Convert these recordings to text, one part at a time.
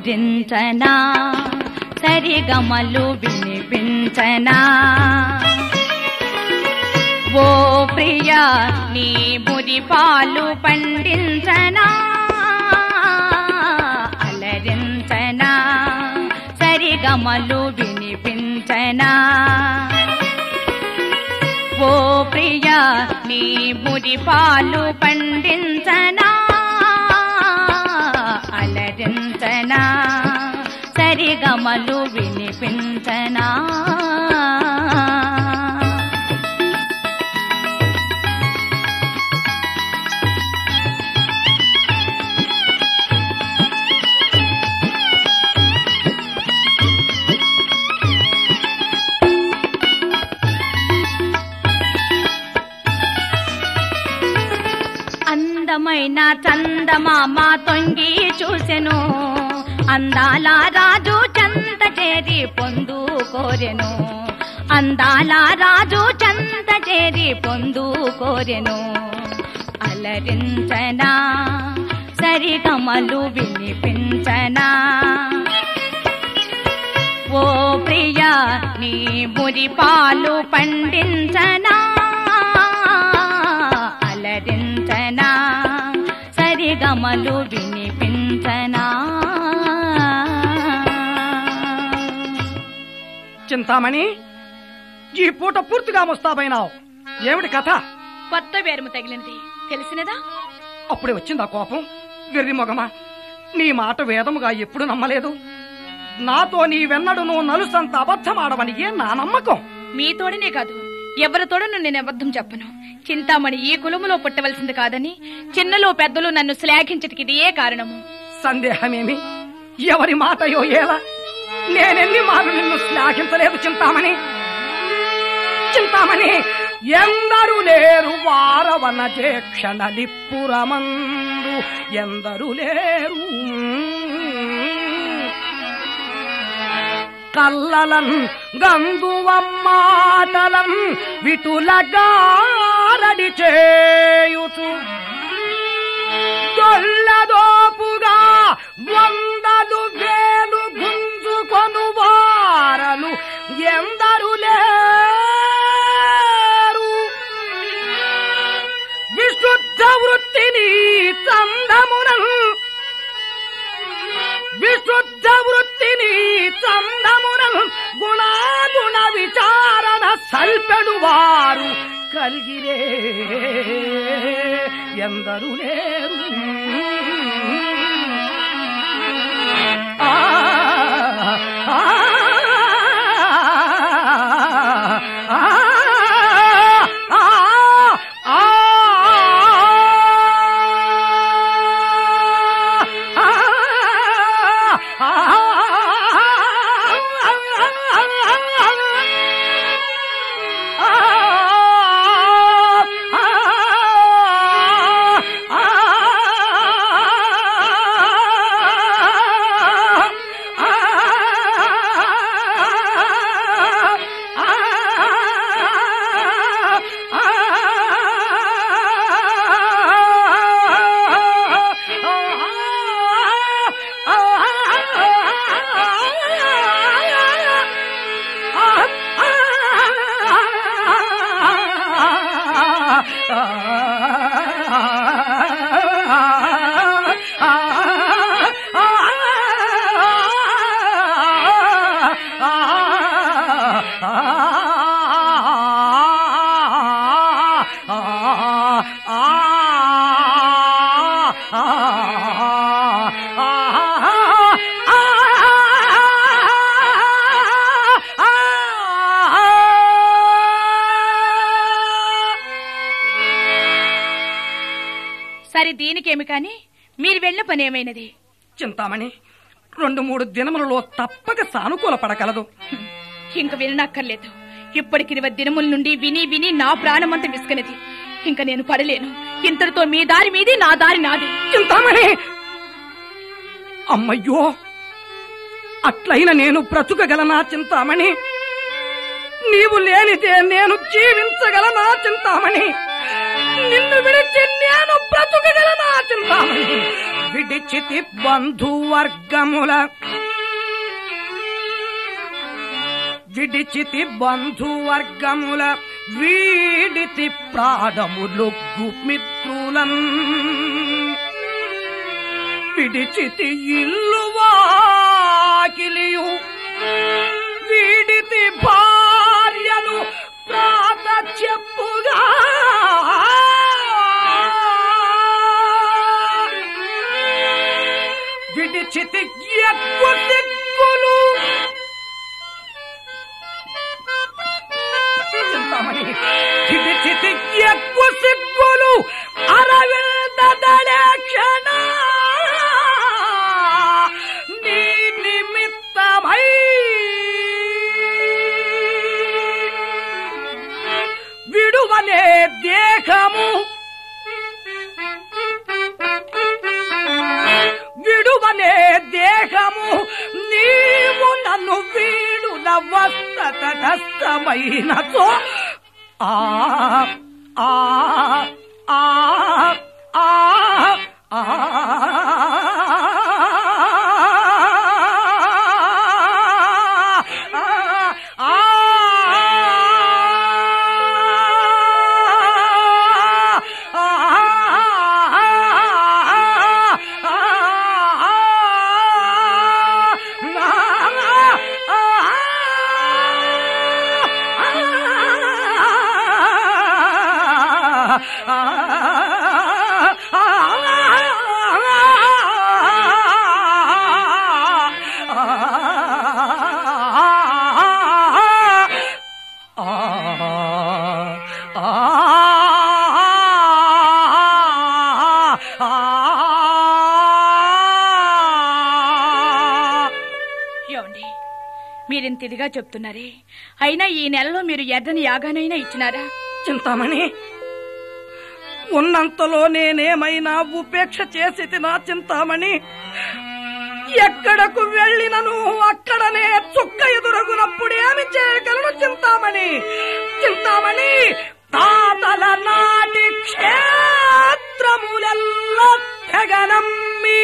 అలరించనా సరిగమలు వినిపించనా ఓ ప్రియా నీ మురి పాలు పండించనా అలరించనా సరిగమలు వినిపించనా ఓ ప్రియా నీ మురి పాలు పండించనా అలరించనా సరిగమలు వినిపించనా అందమైన చందమామ తొంగి చూసెను అందాల రాజు చంత చేరి పొందు కోరెను అందాల రాజు చంత చేరి పొందు కోరెను అలరించనా సరిగమలు వినిపించనా ఓ ప్రియా నీ మురి పాలు పండించనా అలరించనా సరిగమలు వినిపించనా చింతామణి ఈ పూట పూర్తిగా ముస్తాబైనావు ఏమిటి కథ కొత్త వేరుము తగిలినది తెలిసినదా అప్పుడే వచ్చిందా కోపం వెర్రి మొగమా నీ మాట వేదముగా ఎప్పుడు నమ్మలేదు నాతో నీ వెన్నడు నువ్వు నలుసంత అబద్ధమాడవని ఏ నా నమ్మకం మీతోడనే కాదు ఎవరితోడను నేను అబద్ధం చెప్పను చింతామణి ఈ కులములో పుట్టవలసింది కాదని చిన్నలో పెద్దలు నన్ను శ్లాఘించటికి ఇదే కారణము సందేహమేమి ఎవరి మాటయో ఏలా నేనెన్ని మారు నిన్ను శ్లాఘించలేదు చింతామణి చింతామణి ఎందరు లేరు వారవన క్షణలిప్పురమందు ఎందరు లేరు కల్లలన్ గందువమ్మాటలం విటులగారడి చేయుచు దొల్లదోపుగా వందలు వేలు గుంజుకొను వారలు ఎందరు లేరు విశుద్ధ వృత్తిని చందమునన్ విశుద్ధ వృత్తిని చందమునన్ గుణాగుణ విచారణ సల్పెడు వారు కలిగిరే ఎందరు లేరు ఆ, ఆ, ఆ, ఆ, ఆ, సరే దీనికేమి కాని మీరు వెళ్ళ పని ఏమైనది చింతామణి రెండు మూడు దినములలో తప్పక సానుకూల పడగలదు హ్మ్. ఇంక విననక్కర్లేదు ఇప్పటికి ఇరవై దినముల నుండి విని విని నా ప్రాణమంతా విసుకనది ఇంక నేను పడలేను ఇంతటితో మీ దారి మీది నా దారి నాది చింతామణి అమ్మయ్యో అట్లయిన నేను బ్రతుకగలనా చింతామణి నీవు లేనిదే నేను జీవించగలనా చింతామణి నిన్ను విడిచి నేను బ్రతుకగలనా చింతామణి విడిచితి బంధువర్గముల విడిచితి బంధువర్గముల వీడితి ప్రాణములొగ్గు మిత్రులన్ విడిచితి ఇల్లు వాకిలియు వీడితి భార్యను ప్రాత చెప్పుగా విడిచితి ఎక్కువ దిక్కులు చింతామణి విడిచితి ఎక్కువ సిగ్గులు అరవిందళక్షణ నీ నిమిత్తమై విడువనే దేహము విడువనే దేహము నీవు నన్ను వీడు నవస్తటస్థమైనతో ఆ ఆ ఆ ఆ ఆ ఏమండి మీరింత ఇదిగా చెప్తున్నారే అయినా ఈ నెలలో మీరు ఎర్రని యాగానైనా ఇచ్చినారా చింతామణి ఉన్నంతలో నేనేమైనా ఉపేక్ష చేసి తినా చింతామణి ఎక్కడకు వెళ్ళినను అక్కడనే చుక్క ఎదురగునప్పుడు ఏమి చేయగలను చింతామణి చింతామణి తాతల నాటి క్షేత్రములెల్ల తెగనమ్మి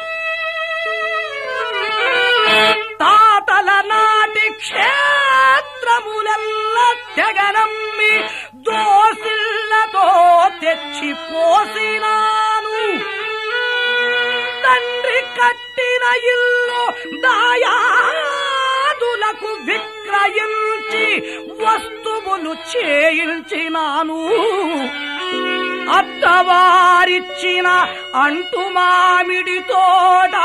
తాతల నాటి క్షేత్రములెల్ల తెగనమ్మి దోసిళ్లతో తెచ్చి పోసినాను తండ్రి కట్టిన ఇల్లు దాయాదులకు విక్రయించి వస్తువులు చేయించినాను అత్తవారిచ్చిన అంటు మామిడి తోట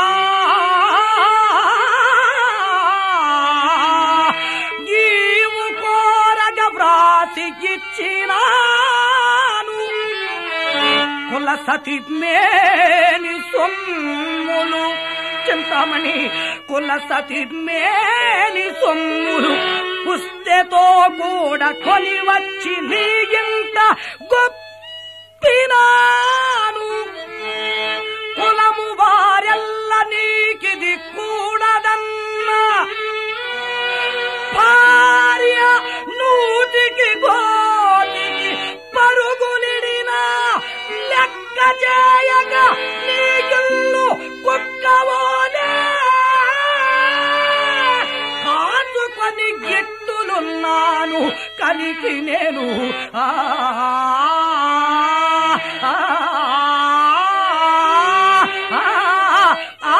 ఈవు కోరగ వ్రాసి ఇచ్చినాను కుల సతి మేని సొమ్ములు చింతామణి కుల సతి మేని సొమ్ములు పుస్తెతో కూడా కొని వచ్చి నీ ఇంత గొప్పినాను కులము వారెల్ల నీకిది కూడదన్నా భార్య నూటికి గోటికి పరుగులిడిన లెక్క చేయక నీకిల్లు కుక్కవోనే కాచుకొని గిట్టులున్నాను కలికి నేను ఆ ఆ, ఆ, ఆ,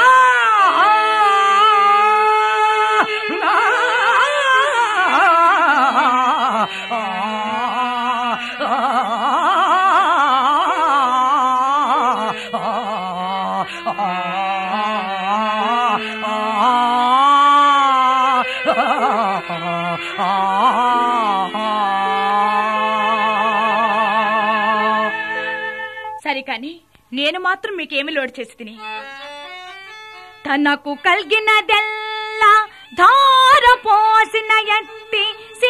సరే కాని నేను మాత్రం మీకేమి లోడ్ చేసి తిని తనకు కలిగినదెల్లా ధార పోసిన ఎట్టి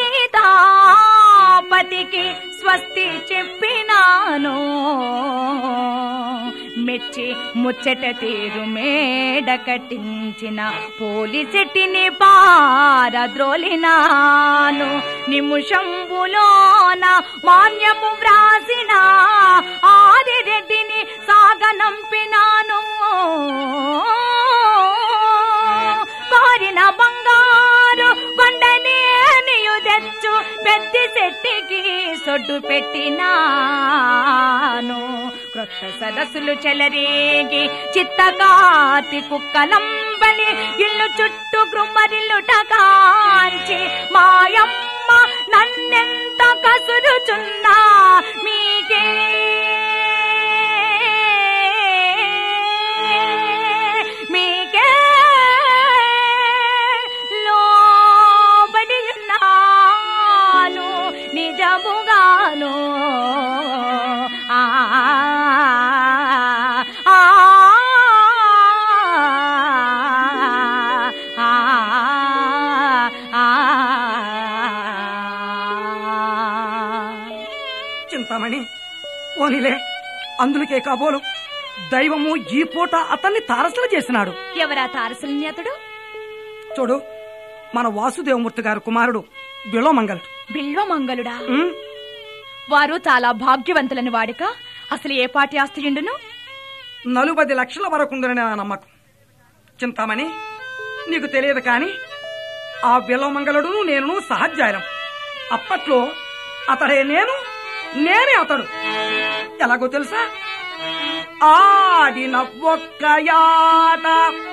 సీతాపతికి స్వస్తి చెప్పినాను మెచ్చి ముచ్చట తీరు మేడ కట్టించిన పోలిసెట్టిని పారద్రోలినాను నిముషంబులోన మాన్యము వ్రాసిన ఆదిరెడ్డిని సాగ సాగనంపినాను కోరిన బంగారు కొండనేనియు తెచ్చు పెద్ద చెట్టికి సొడ్డు పెట్టినాను క్రొత్త సదస్సులు చెలరేగి చిత్తకాతి కుక్కలంబలి ఇల్లు చుట్టూ గ్రుమ్మరిల్లుట కాంచి మాయమ్మ నన్నెంత కసురుచున్నా మీకే మీకే లోబడి ఉన్నాను నిజముగాను ఆ ఆ చింతామణి పోనీలే అందులకే కాబోలు దైవము ఈ పూట అతన్ని తారసలు చేసినాడు ఎవరా తారసల్యతడు చూడు మన వాసుదేవమూర్తి గారి కుమారుడు బిలోమంగల్ బిల్వమంగళుడా ఉమ్, వారు చాలా భాగ్యవంతులని వాడిక అసలు ఏ పాటి ఆస్తియుండును నలుబది లక్షల వరకు ఉందని నా నమ్మకం చింతామణి నీకు తెలియదు కాని ఆ బిలోమంగళుడు నేను సహజాయం అప్పట్లో అతడే నేను నేనే అతడు ఎలాగో తెలుసా ఆడిన ఒక్కయాట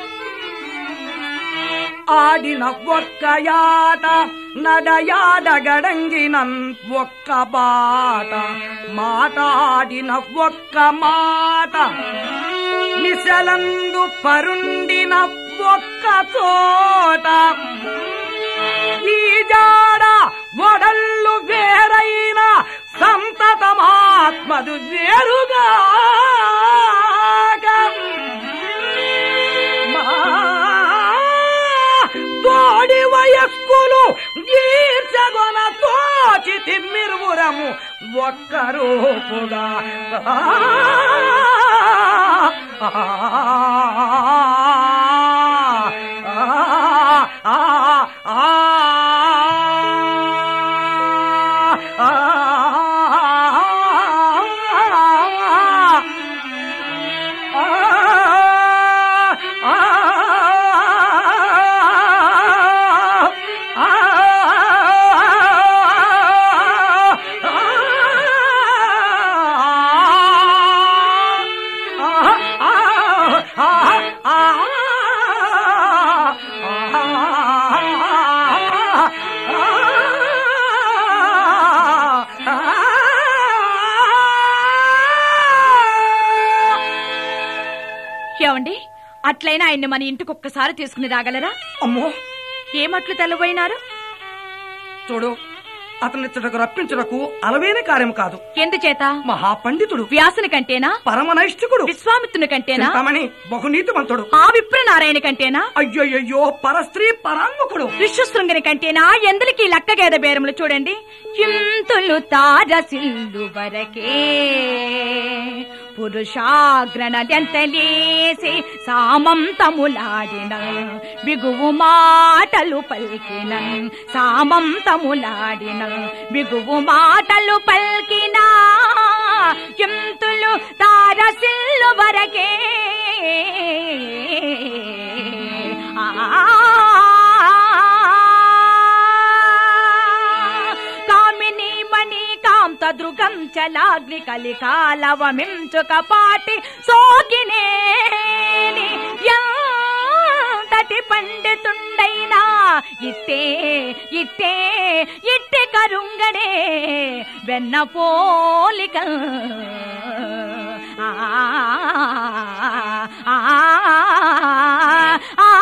ఆడిన ఒక్కయాట నడయాడగడంగినన్ ఒక్క బాట మాటాడిన ఒక్క మాట మిసలందు పరుండిన ఒక్క చోట ఈ జాడ వడల్లు వేరైన సంతతమాత్మదు వేరుగా తోడి వయస్కులు ఈర్చగొన తోచి తిమ్మిరువురము ఒక్కరూపుగా ఏమండి అట్లయినా ఆయన్ని మన ఇంటికి ఒక్కసారి తీసుకుని రాగలరా అమ్మో ఏమట్లు తెల్లబోయినారు చూడు అతనిచ్చటకు రప్పించుటకు అలవేని కార్యం కాదు ఎందుచేత మహాపండితుడు వ్యాసుని కంటేనా పరమనైష్ఠికుడు విశ్వామిత్రుని కంటేనా చింతామణి బహునీతిమంతుడు ఆ విప్రనారాయణ కంటేనా అయ్యయ్యో పరస్త్రీ పరాంగుకుడు విశ్వశృంగని కంటేనా ఎందులకి లక్కగేద బేరములు చూడండి ఇంతులు తారసిల్లు వరకే పురుషాగ్రణదెంతలేసి సామంతములాడిన బిగువు మాటలు పలికిన సామంతములాడిన బిగువు మాటలు పలికిన ఇంతులు తారసిల్లు వరకే కామిని మణి కాంత దృగం చలాగ్ని కలికాలవమించుక పాటి సోకినేని ఎంతటి పండితుండైనా ఇట్టే ఇట్టే ఇట్టి కరుంగడే వెన్న పోలిక ఆ ఆ ఆ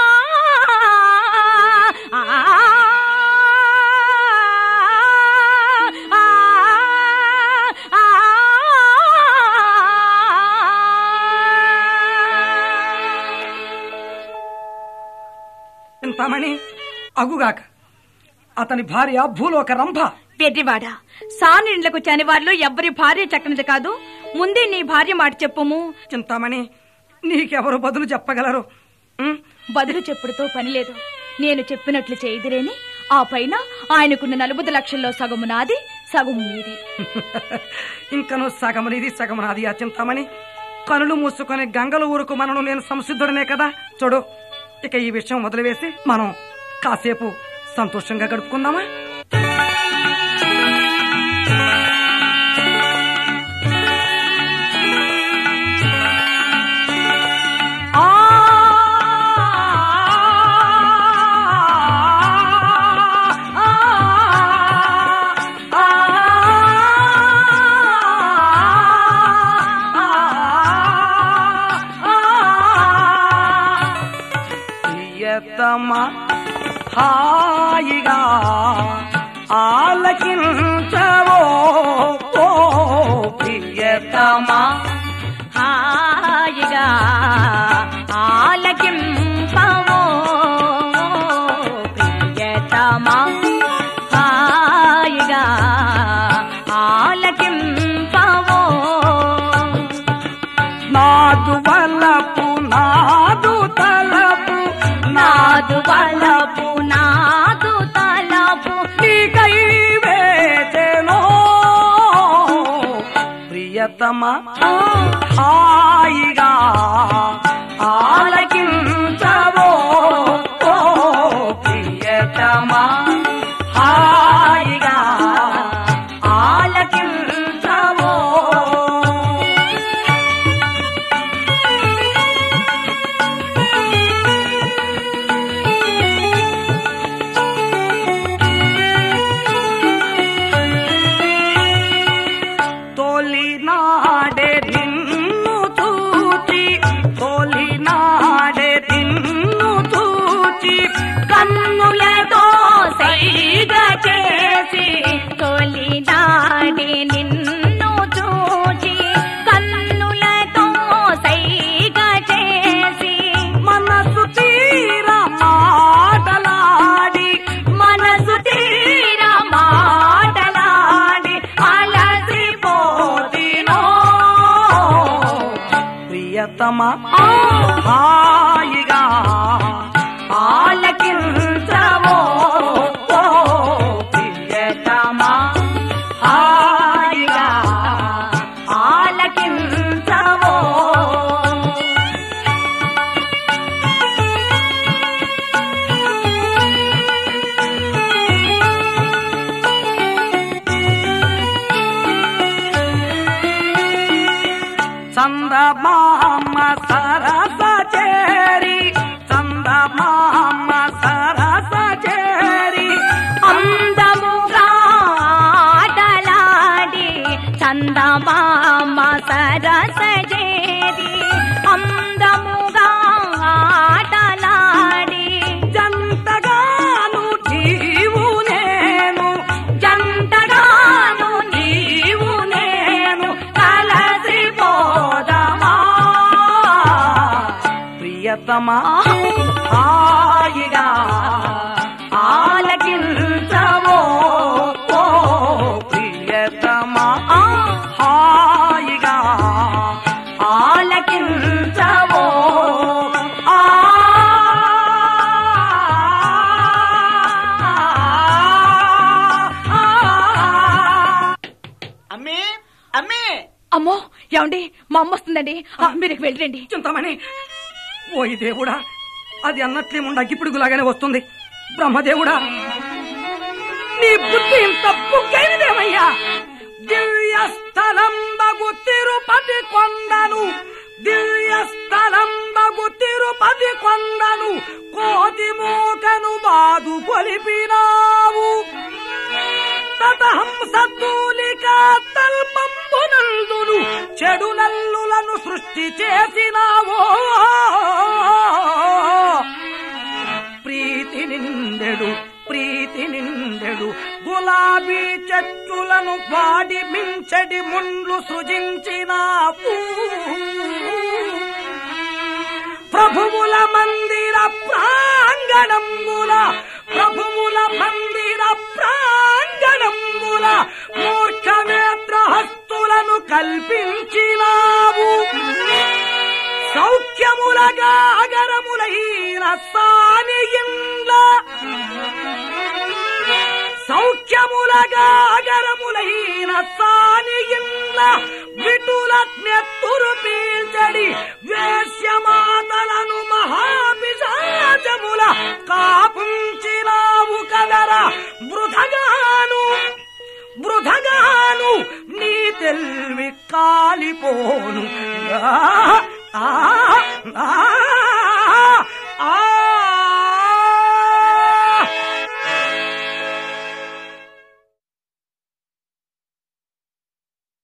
చింతామణి అగుగాక అతని భార్య భూలోక రంభ వెర్రివాడ సానిండ్లకు చనివార్లు ఎవ్వరి భార్య చక్కనిది కాదు ముందే నీ భార్య మాట చెప్పుము చింతామణి నీకెవరు బదులు చెప్పగలరు ఉం? బదులు చెప్పుడుతో పని లేదు నేను చెప్పినట్లు చేయిదిరేని ఆ పైన ఆయనకున్న నలుబది లక్షల్లో సగము నాది సగము మీది ఇంకను సగమనిది సగమనాది ఆ చింతామణి కనులు మూసుకొని గంగల ఊరుకు మనను నేను సంసిద్ధుడనే కదా చూడు ఇక ఈ విషయం వదిలివేసి మనం కాసేపు సంతోషంగా గడుపుకుందామా ఆ ప్రియతమ హాయిగా ఆలకించవో ఓ ప్రియతమా హాయిగా ఆలకింపవో ప్రియతమా హాయిగా ఆలకింపవో నాదు వలపు నాదు తలపు నాదు వలపు నాదు తలపు నీకై వేచెనో ప్రియతమ హాయిగా ఆలకించవో ఓ ప్రియతమ హాయిగా ఆలకించవో తొలినాడే నిన్ను చూచి తొలినాడే నిన్ను చూచి కన్నులతో సైగ చేసి తొలినాడి నిన్ను చూచి కన్నులతో సైగ చేసి మనసు తీర మాటలాడి మనసు తీర మాటలాడి అలసిపోతినో ప్రియతమ హాయిగా ఆలకించవో ఓ ప్రియతమ హాయిగా ఆలకించవో చందమామ సరస చేరి చందమామ సరస చేరి అందముగా ఆటలాడి చందమామ సరస చేరి అందముగా ఆటలాడి జంటగాను నీవు నేను జంటగాను నీవు నేను కలసిపోదమా ప్రియతమా హాయిగా ఆలకించవో ఓ ప్రియతమా హాయిగా ఆలకించవో ఆ అమ్మే అమ్మే అమ్మో ఏమండి మా అమ్మ వస్తుందండి ఆ, మీరు ఇక వెళ్ళండి చింతమని ఓయి దేవుడా అది అన్నట్లేముండా గిప్పుడుగులాగానే వస్తుంది బ్రహ్మదేవుడా నీ బుద్ధి ఇంత బుగ్గైనదేమయ్యా దివ్య స్థలం బగు తిరుపతి కొండను దివ్య స్థలం బగు తిరుపతి కొండను కోతి మూకను బాదు కొలిపినావు తతహంసతూలిక తల్పంబునందును చెడు నల్లులను సృష్టి చేసినావో ప్రీతి నిండెడు ప్రీతి నిండెడు గులాబీ చెట్టులను వాడి మించడి ముండ్లు సృజించినావు ప్రభువుల మందిర ప్రాంగణముల ప్రభువుల మందిర ప్రాంగణముల మూర్ఖనేత్రహస్తులను కల్పించినావు సౌఖ్యములగా అగరములైన సాని ఇండ్ల సౌఖ్యములగా అగరములైన సాని ఇండ్ల విటుల నెత్తురు పీల్చ వెల్వి కాలిపోను ఆ